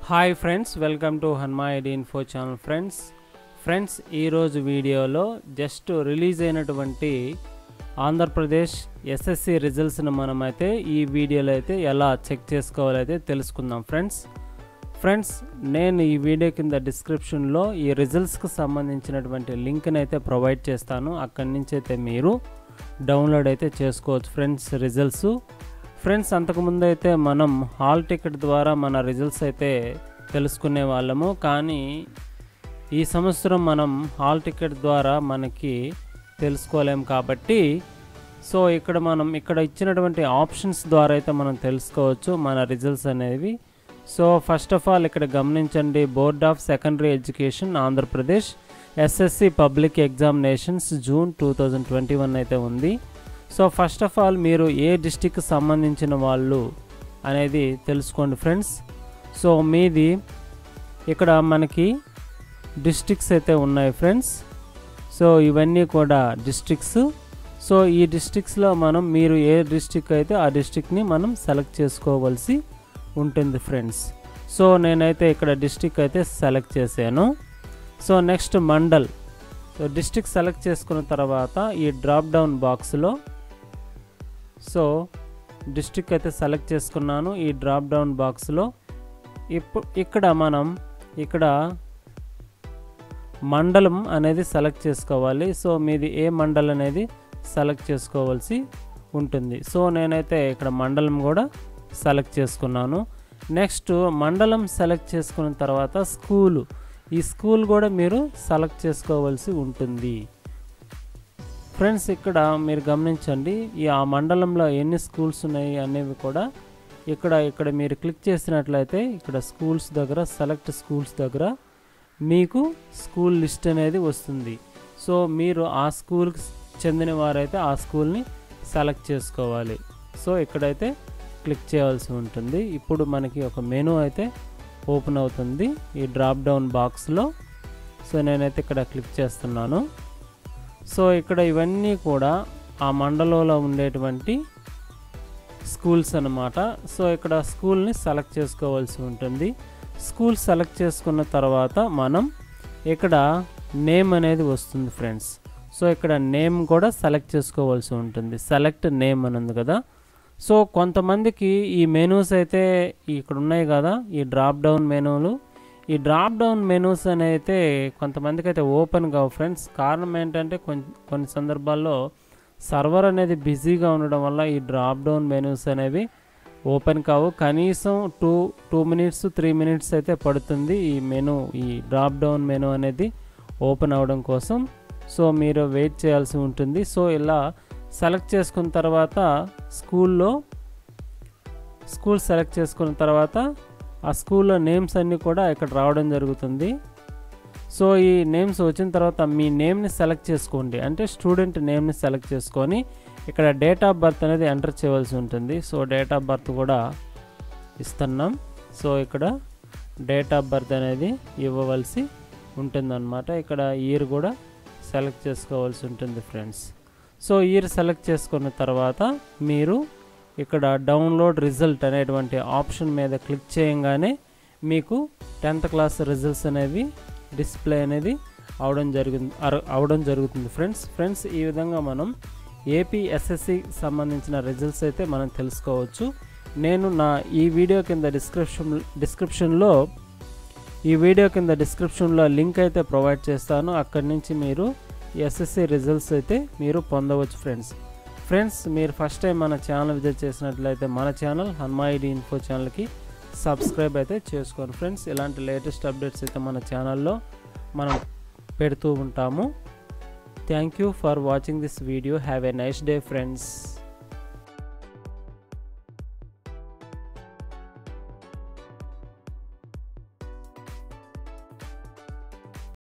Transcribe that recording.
hi friends welcome to హన్మాయిడ్ info channel friends friends ఈరోజు వీడియోలో జస్ట్ రిలీజ్ అయినటువంటి ఆంధ్రప్రదేశ్ ఎస్ఎస్సి రిజల్ట్స్ని మనమైతే ఈ వీడియోలో అయితే ఎలా చెక్ చేసుకోవాలైతే తెలుసుకుందాం ఫ్రెండ్స్ ఫ్రెండ్స్ నేను ఈ వీడియో కింద డిస్క్రిప్షన్లో ఈ రిజల్ట్స్కి సంబంధించినటువంటి లింక్ని అయితే ప్రొవైడ్ చేస్తాను అక్కడి నుంచి అయితే మీరు డౌన్లోడ్ అయితే చేసుకోవచ్చు ఫ్రెండ్స్ రిజల్ట్స్ ఫ్రెండ్స్ అంతకుముందు అయితే మనం హాల్ టికెట్ ద్వారా మన రిజల్ట్స్ అయితే తెలుసుకునే వాళ్ళము కానీ ఈ సంవత్సరం మనం హాల్ టికెట్ ద్వారా మనకి తెలుసుకోలేం కాబట్టి సో ఇక్కడ మనం ఇక్కడ ఇచ్చినటువంటి ఆప్షన్స్ ద్వారా అయితే మనం తెలుసుకోవచ్చు మన రిజల్ట్స్ అనేవి సో ఫస్ట్ ఆఫ్ ఆల్ ఇక్కడ గమనించండి board of secondary education Andhra Pradesh SSC public examinations June two thousand twenty one అయితే ఉంది సో ఫస్ట్ ఆఫ్ ఆల్ మీరు ఏ డిస్టిక్కి సంబంధించిన వాళ్ళు అనేది తెలుసుకోండి ఫ్రెండ్స్ సో మీది ఇక్కడ మనకి డిస్ట్రిక్ట్స్ అయితే ఉన్నాయి ఫ్రెండ్స్ సో ఇవన్నీ కూడా డిస్ట్రిక్ట్స్ సో ఈ డిస్ట్రిక్ట్స్లో మనం మీరు ఏ డిస్ట్రిక్ట్ అయితే ఆ డిస్ట్రిక్ట్ని మనం సెలెక్ట్ చేసుకోవాల్సి ఉంటుంది ఫ్రెండ్స్ సో నేనైతే ఇక్కడ డిస్ట్రిక్ట్ అయితే సెలెక్ట్ చేశాను so next mandal so district select చేసుకున్న తర్వాత ఈ డ్రాప్ డౌన్ బాక్స్లో సో డిస్ట్రిక్ట్ అయితే సెలెక్ట్ చేసుకున్నాను ఈ డ్రాప్ డౌన్ బాక్స్లో ఇప్పుడు ఇక్కడ మనం ఇక్కడ మండలం అనేది సెలెక్ట్ చేసుకోవాలి సో మీది ఏ మండలం అనేది సెలెక్ట్ చేసుకోవాల్సి ఉంటుంది సో నేనైతే ఇక్కడ మండలం కూడా సెలెక్ట్ చేసుకున్నాను నెక్స్ట్ మండలం సెలెక్ట్ చేసుకున్న తర్వాత స్కూలు ఈ స్కూల్ కూడా మీరు సెలెక్ట్ చేసుకోవాల్సి ఉంటుంది ఫ్రెండ్స్ ఇక్కడ మీరు గమనించండి ఈ ఆ మండలంలో ఎన్ని స్కూల్స్ ఉన్నాయి అనేవి కూడా ఇక్కడ ఇక్కడ మీరు క్లిక్ చేసినట్లయితే ఇక్కడ స్కూల్స్ దగ్గర సెలెక్ట్ స్కూల్స్ దగ్గర మీకు స్కూల్ లిస్ట్ అనేది వస్తుంది సో మీరు ఆ స్కూల్కి చెందిన వారైతే ఆ స్కూల్ని సెలెక్ట్ చేసుకోవాలి సో ఇక్కడైతే క్లిక్ చేయాల్సి ఉంటుంది ఇప్పుడు మనకి ఒక మెనూ అయితే ఓపెన్ అవుతుంది ఈ డ్రాప్ డౌన్ బాక్స్లో సో నేనైతే ఇక్కడ క్లిక్ చేస్తున్నాను సో ఇక్కడ ఇవన్నీ కూడా ఆ మండలంలో ఉండేటువంటి స్కూల్స్ అన్నమాట సో ఇక్కడ స్కూల్ని సెలెక్ట్ చేసుకోవాల్సి ఉంటుంది స్కూల్ సెలెక్ట్ చేసుకున్న తర్వాత మనం ఇక్కడ నేమ్ అనేది వస్తుంది ఫ్రెండ్స్ సో ఇక్కడ నేమ్ కూడా సెలెక్ట్ చేసుకోవాల్సి ఉంటుంది సెలెక్ట్ నేమ్ అని ఉంది కదా సో కొంతమందికి ఈ మెనూస్ అయితే ఇక్కడ ఉన్నాయి కదా ఈ డ్రాప్ డౌన్ మెనూలు ఈ డ్రాప్ డౌన్ మెనూస్ అని అయితే కొంతమందికి అయితే ఓపెన్ కావు ఫ్రెండ్స్ కారణం ఏంటంటే కొన్ని కొన్ని సందర్భాల్లో సర్వర్ అనేది బిజీగా ఉండడం వల్ల ఈ డ్రాప్ డౌన్ మెనూస్ అనేవి ఓపెన్ కావు కనీసం two two minutes three minutes అయితే పడుతుంది ఈ మెనూ ఈ డ్రాప్ డౌన్ మెనూ అనేది ఓపెన్ అవ్వడం కోసం సో మీరు వెయిట్ చేయాల్సి ఉంటుంది సో ఇలా సెలెక్ట్ చేసుకున్న తర్వాత స్కూల్లో స్కూల్ సెలెక్ట్ చేసుకున్న తర్వాత ఆ స్కూల్లో నేమ్స్ అన్నీ కూడా ఇక్కడ రావడం జరుగుతుంది సో ఈ నేమ్స్ వచ్చిన తర్వాత మీ నేమ్ని సెలెక్ట్ చేసుకోండి అంటే స్టూడెంట్ నేమ్ని సెలెక్ట్ చేసుకొని ఇక్కడ డేట్ ఆఫ్ బర్త్ అనేది ఎంటర్ చేయవలసి ఉంటుంది సో డేట్ ఆఫ్ బర్త్ కూడా ఇస్తున్నాం సో ఇక్కడ డేట్ ఆఫ్ బర్త్ అనేది ఇవ్వవలసి ఉంటుందన్నమాట ఇక్కడ ఇయర్ కూడా సెలెక్ట్ చేసుకోవాల్సి ఉంటుంది ఫ్రెండ్స్ సో ఇయర్ సెలెక్ట్ చేసుకున్న తర్వాత మీరు ఇక్కడ డౌన్లోడ్ రిజల్ట్ అనేటువంటి ఆప్షన్ మీద క్లిక్ చేయంగానే మీకు టెన్త్ క్లాస్ రిజల్ట్స్ అనేవి డిస్ప్లే అనేది అవడం జరుగుతుంది అవడం జరుగుతుంది ఫ్రెండ్స్ ఫ్రెండ్స్ ఈ విధంగా మనం ఏపీ ఎస్ఎస్సి సంబంధించిన రిజల్ట్స్ అయితే మనం తెలుసుకోవచ్చు నేను నా ఈ వీడియో కింద డిస్క్రిప్షన్ డిస్క్రిప్షన్లో ఈ వీడియో కింద డిస్క్రిప్షన్లో లింక్ అయితే ప్రొవైడ్ చేస్తాను అక్కడి నుంచి మీరు ఎస్ఎస్సి రిజల్ట్స్ అయితే మీరు పొందవచ్చు ఫ్రెండ్స్ ఫ్రెండ్స్ మీరు ఫస్ట్ టైం మన ఛానల్ విజిట్ చేసినట్లయితే మన ఛానల్ హన్మాయిడి ఇన్ఫో ఛానల్కి సబ్స్క్రైబ్ అయితే చేసుకోండి ఫ్రెండ్స్ ఇలాంటి లేటెస్ట్ అప్డేట్స్ అయితే మన ఛానల్లో మనం పెడుతూ ఉంటాము thank you for watching this video have a nice day friends